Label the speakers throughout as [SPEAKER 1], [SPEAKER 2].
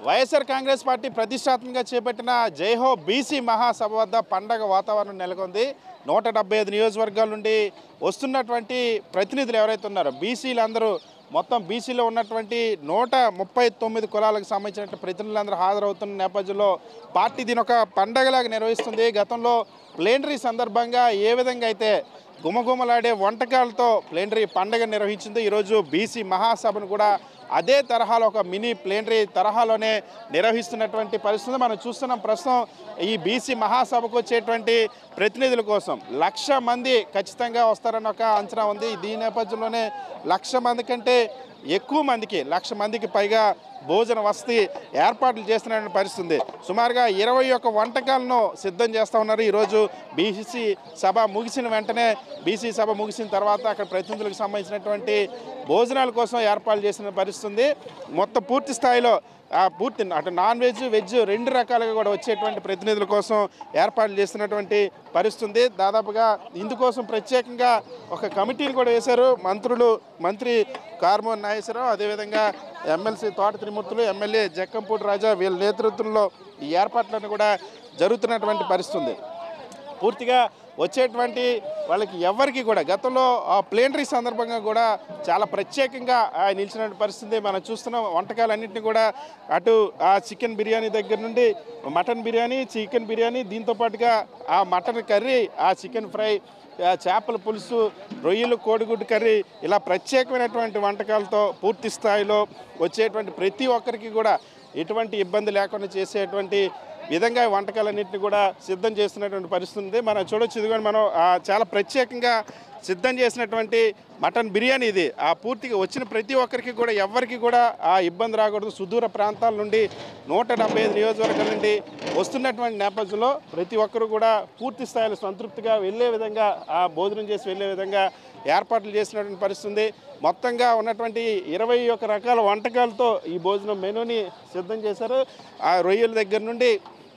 [SPEAKER 1] YSR Congress party ప్రతిష్టాత్మకంగా చేపట్టిన Jai Ho BC మహాసభ వద్ద పండగ వాతావరణం నెలకొంది నూట డెబ్బై ఐదు నియోజకవర్గాల నుండి వస్తున్నటువంటి ప్రతినిధులు ఎవరైతే ఉన్నారో బీసీలు అందరూ మొత్తం బీసీలో ఉన్నటువంటి నూట ముప్పై తొమ్మిది కులాలకు సంబంధించిన ప్రతినిధులందరూ హాజరవుతున్న నేపథ్యంలో పార్టీ దీని ఒక పండగలాగా నిర్వహిస్తుంది గతంలో ప్లేనరీ సందర్భంగా ఏ విధంగా అయితే గుమగుమలాడే వంటకాలతో ప్లేనరీ పండగ నిర్వహించింది ఈరోజు బీసీ మహాసభను కూడా అదే తరహాలో ఒక మినీ ప్లేనరీ తరహాలోనే నిర్వహిస్తున్నటువంటి పరిస్థితి మనం చూస్తున్నాం ప్రస్తుతం ఈ బీసీ మహాసభకు వచ్చేటువంటి ప్రతినిధుల కోసం లక్ష మంది ఖచ్చితంగా వస్తారన్న ఒక అంచనా ఉంది దీని నేపథ్యంలోనే లక్ష మంది కంటే ఎక్కువ మందికి లక్ష మందికి పైగా భోజన వసతి ఏర్పాట్లు చేస్తున్న పరిస్థితి ఉంది. సుమారుగా ఇరవై ఒక్క వంటకాలను సిద్ధం చేస్తూ ఉన్నారు ఈరోజు బీసీ సభ ముగిసిన వెంటనే బీసీ సభ ముగిసిన తర్వాత అక్కడ ప్రతినిధులకు సంబంధించినటువంటి భోజనాల కోసం ఏర్పాట్లు చేసిన పరిస్థితి ఉంది. మొత్తం పూర్తి స్థాయిలో ఆ పూర్తి అటు నాన్ వెజ్ వెజ్ రెండు రకాలుగా కూడా వచ్చేటువంటి ప్రతినిధుల కోసం ఏర్పాట్లు చేస్తున్నటువంటి పరిస్థితి ఉంది. దాదాపుగా ఇందుకోసం ప్రత్యేకంగా ఒక కమిటీని కూడా వేశారు మంత్రులు మంత్రి కార్మోన్ నాగేశ్వరరావు అదేవిధంగా ఎమ్మెల్సీ తోట త్రిమూర్తులు ఎమ్మెల్యే జక్కంపూడి రాజా వీళ్ళ నేతృత్వంలో ఈ ఏర్పాట్లను కూడా జరుగుతున్నటువంటి పరిస్థితి ఉంది. పూర్తిగా వచ్చేటువంటి వాళ్ళకి ఎవరికి కూడా గతంలో ఆ ప్లేనరీ సందర్భంగా కూడా చాలా ప్రత్యేకంగా ఆ, నిలిచిన పరిస్థితి మనం చూస్తున్నాం వంటకాలన్నింటినీ కూడా అటు ఆ చికెన్ బిర్యానీ దగ్గర నుండి మటన్ బిర్యానీ చికెన్ బిర్యానీ దీంతో పాటుగా ఆ మటన్ కర్రీ ఆ చికెన్ ఫ్రై ఆ, చేపల పులుసు రొయ్యలు కోడిగుడ్డు కర్రీ ఇలా ప్రత్యేకమైనటువంటి వంటకాలతో పూర్తి స్థాయిలో వచ్చేటువంటి ప్రతి ఒక్కరికి కూడా ఎటువంటి ఇబ్బంది లేకుండా చేసేటువంటి విధంగా ఈ వంటకాలన్నింటినీ కూడా సిద్ధం చేస్తున్నటువంటి పరిస్థితి ఉంది మనం చూడొచ్చు ఇదిగోండి మనం ఆ, చాలా ప్రత్యేకంగా సిద్ధం చేసినటువంటి మటన్ బిర్యానీ ఇది ఆ పూర్తిగా వచ్చిన ప్రతి ఒక్కరికి కూడా ఎవరికి కూడా ఆ ఇబ్బంది రాకూడదు సుదూర ప్రాంతాల నుండి నూట డెబ్బై ఐదు నియోజకవర్గాల నుండి వస్తున్నటువంటి నేపథ్యంలో ప్రతి ఒక్కరు కూడా పూర్తి స్థాయిలో సంతృప్తిగా వెళ్ళే విధంగా ఆ భోజనం చేసి వెళ్ళే విధంగా ఏర్పాట్లు చేసినటువంటి పరిస్థితి ఉంది మొత్తంగా ఉన్నటువంటి ఇరవై ఒక్క రకాల వంటకాలతో ఈ భోజనం మెనూని సిద్ధం చేశారు ఆ రొయ్యల దగ్గర నుండి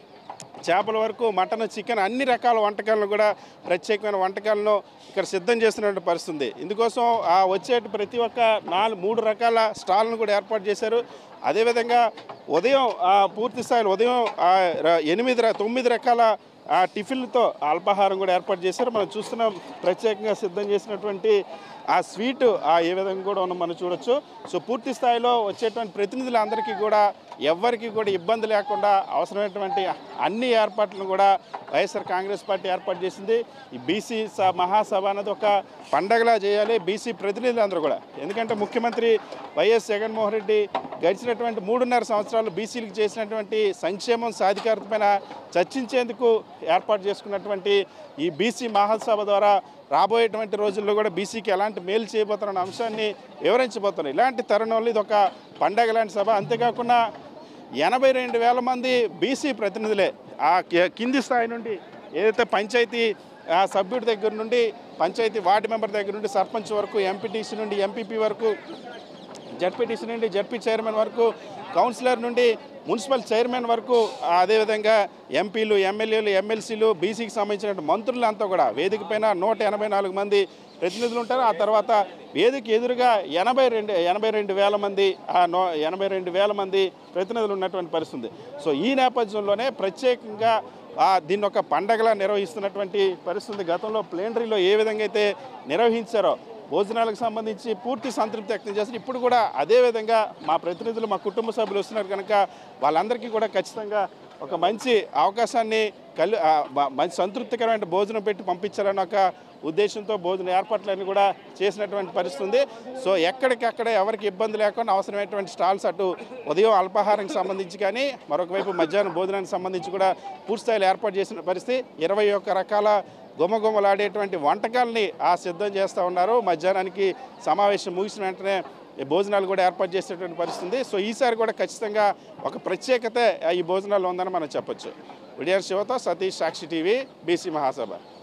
[SPEAKER 1] చేపల వరకు మటన్ చికెన్ అన్ని రకాల వంటకాలను కూడా ప్రత్యేకమైన వంటకాలను ఇక్కడ సిద్ధం చేస్తున్నటువంటి పరిస్థితి ఉంది. ఇందుకోసం ఆ వచ్చే ప్రతి ఒక్క నాలుగు మూడు రకాల స్టాల్ను కూడా ఏర్పాటు చేశారు అదేవిధంగా ఉదయం ఆ, పూర్తి స్థాయిలో ఉదయం ఆ, ర- ఎనిమిది ర- తొమ్మిది రకాల ఆ టిఫిన్లతో అల్పాహారం కూడా ఏర్పాటు చేశారు మనం చూస్తున్నాం ప్రత్యేకంగా సిద్ధం చేసినటువంటి ఆ స్వీట్ ఆ ఏ విధంగా కూడా ఉన్న మనం చూడొచ్చు సో పూర్తి స్థాయిలో వచ్చేటువంటి ప్రతినిధులందరికీ కూడా ఎవ్వరికి కూడా ఇబ్బంది లేకుండా అవసరమైనటువంటి అన్ని ఏర్పాట్లను కూడా వైఎస్ఆర్ కాంగ్రెస్ పార్టీ ఏర్పాటు చేసింది ఈ బీసీ స మహాసభ అనేది ఒక పండగలా చేయాలి బీసీ ప్రతినిధులందరూ కూడా ఎందుకంటే ముఖ్యమంత్రి వైఎస్ జగన్మోహన్ రెడ్డి గడిచినటువంటి మూడున్నర సంవత్సరాలు బీసీలకు చేసినటువంటి సంక్షేమం సాధికారత పైన చర్చించేందుకు ఏర్పాటు చేసుకున్నటువంటి ఈ బీసీ మహాసభ ద్వారా రాబోయేటువంటి రోజుల్లో కూడా బీసీకి ఎలాంటి మేలు చేయబోతున్న అంశాన్ని వివరించబోతున్నాయి ఇలాంటి తరుణంలో ఇది ఒక పండగ లాంటి సభ అంతేకాకుండా ఎనభై రెండు వేల మంది బీసీ ప్రతినిధులే ఆ కి- కింది స్థాయి నుండి ఏదైతే పంచాయతీ ఆ సభ్యుడి దగ్గర నుండి పంచాయతీ వార్డు మెంబర్ దగ్గర నుండి సర్పంచ్ వరకు ఎంపీటీసీ నుండి ఎంపీపీ వరకు జడ్పీటీసీ నుండి జడ్పీ చైర్మన్ వరకు కౌన్సిలర్ నుండి మున్సిపల్ చైర్మన్ వరకు ఆ, అదేవిధంగా ఎంపీలు ఎమ్మెల్యేలు ఎమ్మెల్సీలు బీసీకి సంబంధించిన మంత్రులంతా కూడా వేదిక పైన నూట ఎనభై నాలుగు మంది ప్రతినిధులు ఉంటారు ఆ తర్వాత వేదిక ఎదురుగా ఎనభై రెండు ఎనభై రెండు వేల మంది ఆ నో ఎనభై రెండు వేల మంది ప్రతినిధులు ఉన్నటువంటి పరిస్థితి ఉంది. సో ఈ నేపథ్యంలోనే ప్రత్యేకంగా ఆ, దీన్ని ఒక పండగలా నిర్వహిస్తున్నటువంటి పరిస్థితి ఉంది. గతంలో ప్లేనరీలో ఏ విధంగా అయితే నిర్వహించారో భోజనాలకు సంబంధించి పూర్తి సంతృప్తి వ్యక్తం చేస్తారు ఇప్పుడు కూడా అదే విధంగా మా ప్రతినిధులు మా కుటుంబ సభ్యులు వస్తున్నారు కనుక వాళ్ళందరికీ కూడా ఖచ్చితంగా ఒక మంచి అవకాశాన్ని కలి ఆ, మ- మంచి సంతృప్తికరమైన భోజనం పెట్టి పంపించాలన్న ఒక ఉద్దేశంతో భోజన ఏర్పాట్లన్నీ కూడా చేసినటువంటి పరిస్థితి ఉంది సో ఎక్కడికక్కడ ఎవరికి ఇబ్బంది లేకుండా అవసరమైనటువంటి స్టాల్స్ అటు ఉదయం అల్పాహారానికి సంబంధించి కానీ మరొక వైపు మధ్యాహ్నం భోజనానికి సంబంధించి కూడా పూర్తి స్థాయిలో ఏర్పాటు చేసిన పరిస్థితి ఇరవై ఒక్క రకాల గుమగుమలాడేటువంటి వంటకాలని ఆ సిద్ధం చేస్తూ ఉన్నారు మధ్యాహ్నానికి సమావేశం ముగిసిన వెంటనే ఈ భోజనాలు కూడా ఏర్పాటు చేసేటువంటి పరిస్థితి ఉంది సో ఈసారి కూడా ఖచ్చితంగా ఒక ప్రత్యేకత ఈ భోజనాలు ఉందని మనం చెప్పొచ్చు విడియార్ శివతో సతీష్ సాక్షి టీవీ బీసీ మహాసభ